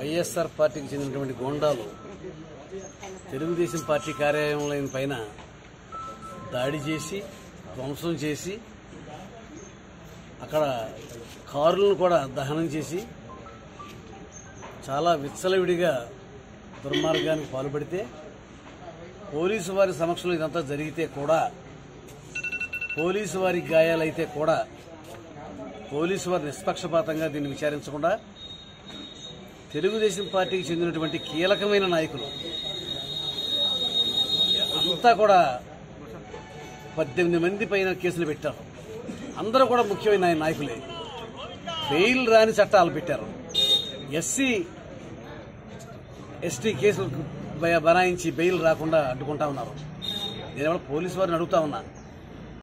వైఎస్ఆర్ పార్టీకి చెందినటువంటి గోండాలు తెలుగుదేశం పార్టీ కార్యాలయం పైన దాడి చేసి ధ్వంసం చేసి అక్కడ కారులను కూడా దహనం చేసి చాలా విచ్చలవిడిగా దుర్మార్గానికి పాల్పడితే పోలీసు వారి సమక్షంలో ఇదంతా జరిగితే కూడా పోలీసు వారి గాయాలైతే కూడా పోలీసు వారు నిష్పక్షపాతంగా దీన్ని విచారించకుండా తెలుగుదేశం పార్టీకి చెందినటువంటి కీలకమైన నాయకులు అంతా కూడా పద్దెనిమిది మంది పైన కేసులు పెట్టారు అందరూ కూడా ముఖ్యమైన నాయకులే బెయిల్ రాని చట్టాలు పెట్టారు ఎస్సీ ఎస్టీ కేసులు బనాయించి బెయిల్ రాకుండా అడ్డుకుంటా ఉన్నారు నేను ఎవరో పోలీసు వారిని అడుగుతా ఉన్నా